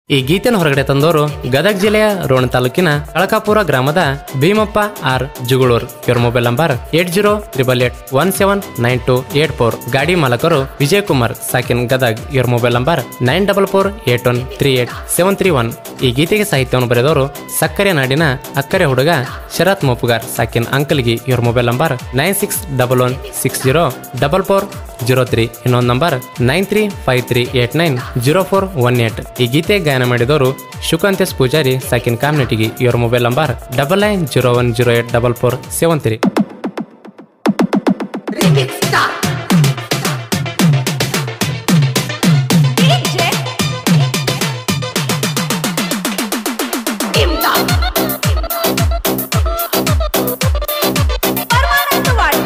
ಈ ಗೀತೆನ ಹೊರಗಡೆ ತಂದವರು ಗದಗ ಜಿಲ್ಲೆಯ ರೋಣ ತಾಲೂಕಿನ ಕಳಕಾಪುರ ಗ್ರಾಮದ ಭೀಮಪ್ಪ ಆರ್ ಜುಗುಳೂರ್ ಇವ್ರ mobile number eight zero triple eight one seven nine two eight four ಗಾಡಿ ಮಾಲಕರು ವಿಜಯ್ ಕುಮಾರ್ ಸಾಕಿನ್ ಗದಗ್ ಇವ್ರ mobile number nine double four eight one three eight seven three one ಈ ಗೀತೆಗೆ ಸಾಹಿತ್ಯವನ್ನು ಬರೆದವರು ಸಕ್ಕರೆ ನಾಡಿನ ಅಕ್ಕರೆ ಹುಡುಗ ಶರತ್ ಮೋಪುಗಾರ್ ಸಾಕಿನ್ ಅಂಕಲ್ಗಿ ಇವ್ರ mobile number nine six double one six zero double four zero three ಇನ್ನೊಂದು number nine three five three eight nine zero four one eight ಈ ಗೀತೆ ಗಾಯನ ಮಾಡಿದವರು ಶುಕಾಂತೇಶ್ ಪೂಜಾರಿ ಸಾಕಿನ್ ಕಾಮ್ನೆಟಿಗಿ ಇವರ mobile number double nine zero one zero eight double four seven three Remix Star. DJ. Imdad. Paramanandwadi.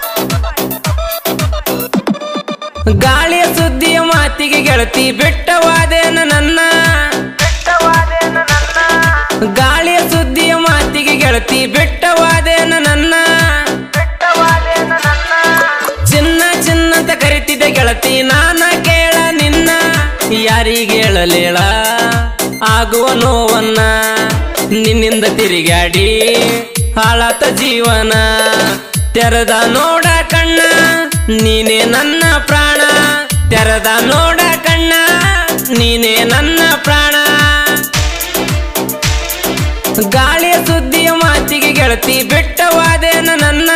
ಗಾಳಿಯ ಸುದ್ದಿಯ ಮಾತಿಗೆ ಗೆಳತಿ ಬೆಟ್ಟವಾದೇನ ನನ್ನ ಗಾಳಿಯ ಸುದ್ದಿಯ ಮಾತಿಗೆ ಗೆಳತಿ ಬೆಟ್ಟವಾದೇನ ನನ್ನ ಚಿನ್ನ ಚಿನ್ನ ಅಂತ ಕರಿತಿದ್ದೆ ಗೆಳತಿ ನಾನ ಕೇಳ ನಿನ್ನ ಯಾರಿಗೆ ಹೇಳಲೇಳ ಆಗುವ ನೋವನ್ನ ನಿನ್ನಿಂದ ತಿರುಗಾಡಿ ಹಾಳಾತ ಜೀವನ ತೆರೆದ ನೋಡ ಕಣ್ಣ ನೀನೇ ನನ್ನ ಪ್ರಾಣ ತೆರೆದ ನೋಡ ಕಣ್ಣ ನೀನೇ ನನ್ನ ಪ್ರಾಣ ಗಾಳಿಯ ಸುದ್ದಿಯ ಮಾತಿಗೆ ಗೆಳತಿ ಬೆಟ್ಟವಾದೇನ ನನ್ನ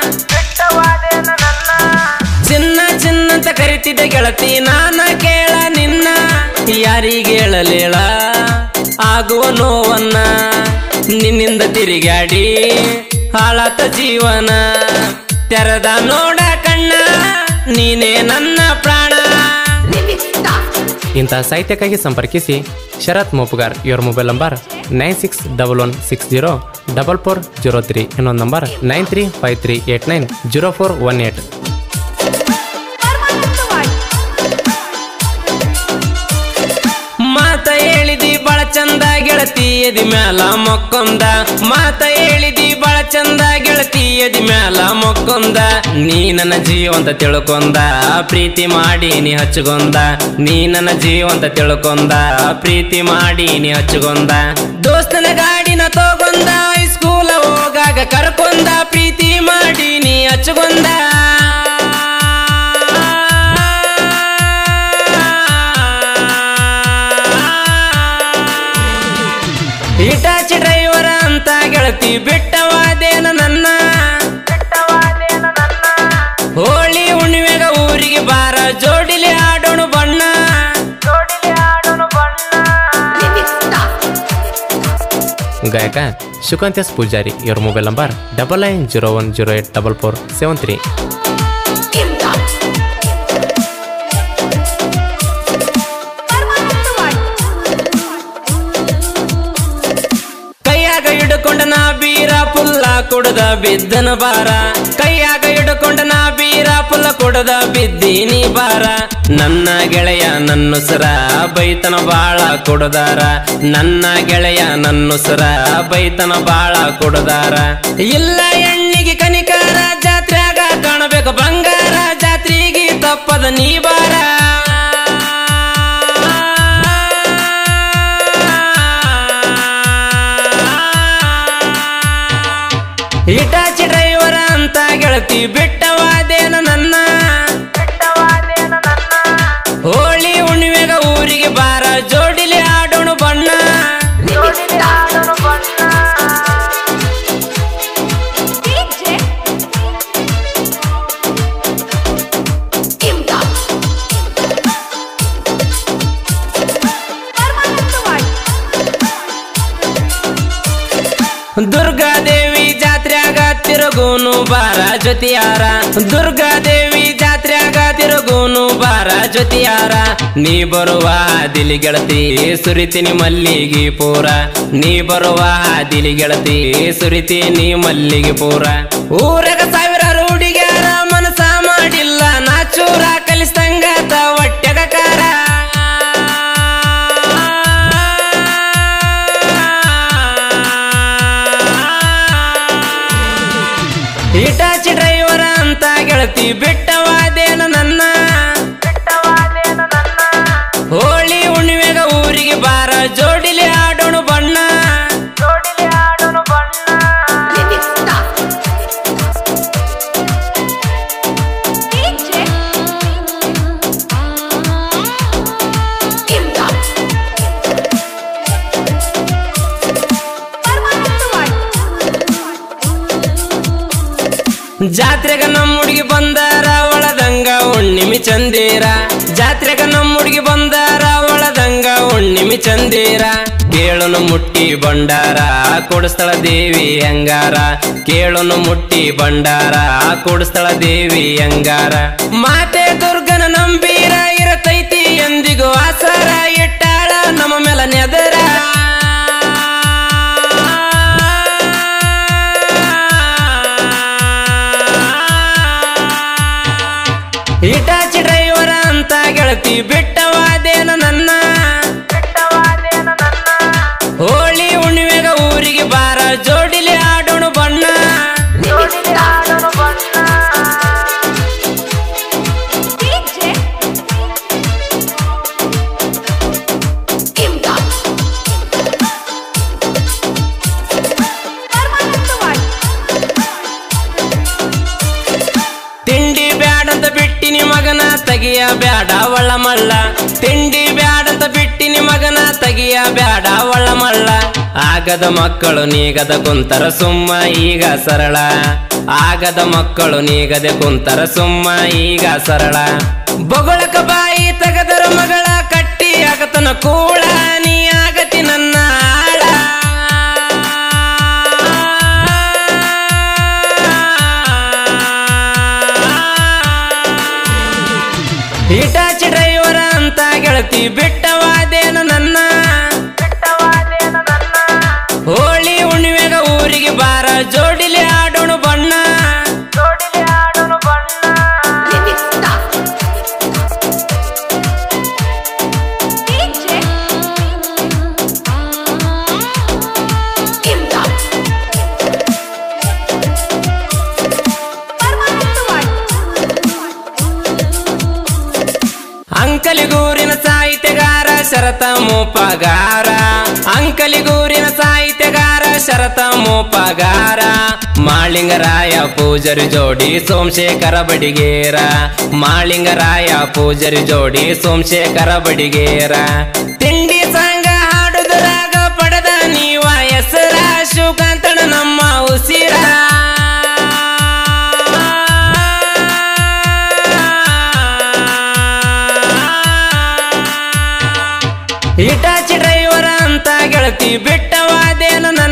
ಚಿನ್ನ ಚಿನ್ನ ಅಂತ ಕರಿತಿದ್ದೆ ಗೆಳತಿ ನಾನ ಕೇಳ ನಿನ್ನ ಯಾರಿಗೆ ಹೇಳಲೇಳ ಆಗುವ ನೋವನ್ನ ನಿನ್ನಿಂದ ತಿರುಗಾಡಿ ಹಾಳಾತ ಜೀವನ ತೆರೆದ ನೋಡ ಕಣ್ಣ ನೀನೇ ನನ್ನ ಪ್ರಾಣ Remix Star. ಇಂತಹ ಸಾಹಿತ್ಯಕ್ಕಾಗಿ ಸಂಪರ್ಕಿಸಿ ಶರತ್ ಮೋಪುಗಾರ್ ಇವರ mobile number nine six double one six zero double four zero three ಇನ್ನೊಂದು number nine three five three eight nine zero four one eight Paramanandwadi. ಮಾತ ಹೇಳಿದಿ ಬಳ ಚಂದ ಗೆಳತಿ ಎದಿ ಮ್ಯಾಲ ಮೊಕ್ಕೊಂದ ಮಾತ ಹೇಳಿದಿ ಬಳ ಚಂದ ಗೆಳತಿ ಎದಿ ಮ್ಯಾಲ ಮೊಕ್ಕೊಂದ ನೀ ನನ್ನ ಜೀವಂತ ತಿಳ್ಕೊಂದ ಪ್ರೀತಿ ಮಾಡಿ ನೀ ಹಚ್ಚುಗೊಂದ ನೀ ನನ್ನ ಜೀವಂತ ತಿಳ್ಕೊಂದ ಪ್ರೀತಿ ಮಾಡಿ ನೀ ಹಚ್ಚುಗೊಂದ ದೋಸ್ತನ ಗಾಡಿನ ತಗೊಂದ ಸ್ಕೂಲ ಹೋಗಾಗ ಕರ್ಕೊಂದ ಪ್ರೀತಿ ಮಾಡಿ ನೀ ಹಚ್ಚುಗೊಂದ ಹಿಟಾಚಿ ಡ್ರೈವರ ಅಂತ ಗೆಳತಿ ಬಿಟ್ಟವಾದೇನ ನನ್ನ ಹೋಳಿ ಹುಣ್ಣಿಮೆಗ ಊರಿಗೆ ಬಾರ ಜೋಡಿಲಿ ಆಡೋಣ ಬಣ್ಣ Remix Star. ಗಾಯಕ ಶುಕಾಂತೇಶ್ ಪೂಜಾರಿ ಇವರ mobile number double nine zero one zero eight double four seven three Imdad. Paramanandwadi. ಕೈಯಾಗ ಹಿಡ್ಕೊಂಡ ನಾ ಬೀರ ಪುಲ್ಲ ಕುಡದ ಬಿದ್ದನ ಬಾರ ಕೈಯಾಗ ಹಿಡ್ಕೊಂಡ ನಾ ಬೀರ ಪುಲ್ಲ ಕುಡದ ಬಿದ್ದೀನಿ ಬಾರ ನನ್ನ ಗೆಳೆಯ ನನ್ನುಸರ ಬೈತನ ಬಾಳ ಕುಡದಾರ ನನ್ನ ಗೆಳೆಯ ನನ್ನುಸರ ಬೈತನ ಬಾಳ ಕುಡದಾರ ಇಲ್ಲ ಎಣ್ಣಿಗೆ ಕನಿಕಾರ ಜಾತ್ರ್ಯಾಗ ಕಾಣಬೇಕು ಬಂಗಾರ ಜಾತ್ರೆಗೆ ತಪ್ಪದ ನೀ ಬಾರ ಹಿಟಾಚಿ ಡ್ರೈವರ ಅಂತ ಗೆಳತಿ ಬಿಟ್ಟವಾದೇನ ನನ್ನ ಹೋಳಿ ಹುಣ್ಣಿಮೆಗ ಊರಿಗೆ ಬಾರ ಜೋಡಿಲಿ ಆಡೋಣ ಬಣ್ಣ Remix Star. DJ. Imdad. Paramanandawadi. Durgadevi ಜಾತ್ರ್ಯಾಗ ತಿರುಗೂನು ಬಾರ ಜೊತೆಯಾರ ದುರ್ಗಾದೇವಿ ಜಾತ್ರ್ಯಾಗ ತಿರುಗೂನು ಬಾರ ಜೊತೆಯಾರ ನೀ ಬರುವ ದಿಲಿ ಗೆಳತಿ ಸುರಿತೀನಿ ಮಲ್ಲಿಗೆ ಪೂರ ನೀ ಬರುವ ದಿಲಿ ಗೆಳತಿ ಸುರಿತೀನಿ ಮಲ್ಲಿಗೆ ಪೂರ ಊರಗ ಸಾವಿರಾರು ಹುಡುಗ್ಯಾರ ಮನಸ ಮಾಡಿಲ್ಲ ನಾ ಚೂರ ಕಲಿಸ್ತಂಗತ ಹೊಟ್ಟೆಗ ಕಾರ ಹಿಟಾಚಿ ಡ್ರೈವರ ಅಂತ ಗೆಳತಿ ಬಿಟ್ಟವಾದೇನ ನನ್ನ ಹೋಳಿ ಹುಣ್ಣಿಮೆಗ ಊರಿಗೆ ಬಾರ ಜೋಡಿಲಿ ಆಡೋಣ ಬಣ್ಣ ಜೋಡಿಲಿ ಆಡೋನು ಬಣ್ಣ ಡಿಜೆ ಪರಮಾನಂದವಾಡಿ ಜಾತ್ರೆಗ ನಮ್ಮ ಹುಡುಗಿ ಬಂದಾರ ಒಳದಂಗ ಹುಣ್ಣಿಮಿ ಚಂದೀರ ಜಾತ್ರೆಗ ನಮ್ಮ ಹುಡುಗಿ ಬಂದಾರ ಒಳದಂಗ ಹುಣ್ಣಿಮಿ ಚಂದೀರ ಕೇಳನು ಮುಟ್ಟಿ ಬಂಡಾರ ಕೊಡಸ್ತಳ ದೇವಿ ಅಂಗಾರ ಕೇಳನು ಮುಟ್ಟಿ ಬಂಡಾರ ಕೊಡಸ್ತಳ ದೇವಿ ಅಂಗಾರ ಮಾತೆ ದುರ್ಗನ ನಂಬೀರ ಇರತೈತಿ ಎಂದಿಗೂ ಆಸರ ಇಟ್ಟಾಳ ನಮ್ಮ ಮೇಲ ನೆದರ ಇಟಾಚಿ ಡ್ರೈವರ ಅಂತ ಗೆಳತಿ ಬಿಟ್ಟವಾದೇನ ನನ್ನ ಬಿಟ್ಟವಾದೇನು ನನ್ನ ಹೋಳಿ ಹುಣ್ಣಿಮೆಗ ಊರಿಗೆ ಬಾರ ಜೋಡಿಲಿ ಆಡೋಣ ಬಣ್ಣ ಜೋಡಿಲಿ ಆಡೋನು ಬಣ್ಣ ಡಿಜೆ ಪರಮಾನಂದವಾಡಿ ತಿಂಡಿ ಬ್ಯಾಡಂತ ಬಿಟ್ಟಿನಿ ಮಗನ ತಗಿಯ ಬ್ಯಾಡ ಒಳ್ಳ ಮಳ್ಳ ತಿಂಡಿ ಬ್ಯಾಡಂತ ಬಿಟ್ಟಿನಿ ಮಗನ ತಗಿಯ ಬ್ಯಾಡ ಒಳ್ಳ ಮಳ್ಳ ಆಗದ ಮಕ್ಕಳು ನೀಗದ ಕುಂತರ ಸುಮ್ಮ ಈಗ ಸರಳ ಆಗದ ಮಕ್ಕಳು ನೀಗದೆ ಕುಂತರ ಸುಮ್ಮ ಈಗ ಸರಳ ಬೊಗಳಕ ಬಾಯಿ ತಗದರ ಮಗಳ ಕಟ್ಟಿ ಆಗತನ ಕೂಳ ನೀ ಆಗತಿ ನನ್ನ ಆಳ ಇಟಾಚಿ ಡ್ರೈವರ ಅಂತ ಗೆಳತಿ ಬಿಟ್ಟವಾದೇನ ನನ್ನ ಬಿಟ್ಟವಾದೇನು ನನ್ನ ಹೋಳಿ ಹುಣ್ಣಿಮೆಗ ಊರಿಗೆ ಬಾರ ಜೋಡಿಲಿ ಆಡೋಣ ಬಣ್ಣ ಜೋಡಿಲಿ ಆಡೋನು ಬಣ್ಣ ಡಿಜೆ ಪರಮಾನಂದವಾಡಿ ಅಂಕಲಿಗೂರಿನ ಸಾಹಿತ್ಯಗಾರ ಶರತ ಮೂಪಗಾರ ಅಂಕಲಿಗೂರಿನ ಸಾಹಿತ್ಯಗಾರ ಶರತ ಮೂಪಗಾರ ಮಾಳಿಂಗರಾಯ ಪೂಜರಿ ಜೋಡಿ ಸೋಮಶೇಖರ ಬಡಿಗೇರ ಮಾಳಿಂಗರಾಯ ಪೂಜರಿ ಜೋಡಿ ಸೋಮಶೇಖರ ಬಡಿಗೇರ ತಿಂಡಿ ಸಂಘ ಹಾಡುದರಾಗ ಪಡೆದ ನೀವ ಹೆಸರ ಶಿವಕಾಂತಣ ನಮ್ಮ ಉಸಿರ ಇಟಾಚಿ ಡ್ರೈವರ ಅಂತ ಗೆಳತಿ ಬಿಟ್ಟವಾದೇನ ನನ್ನ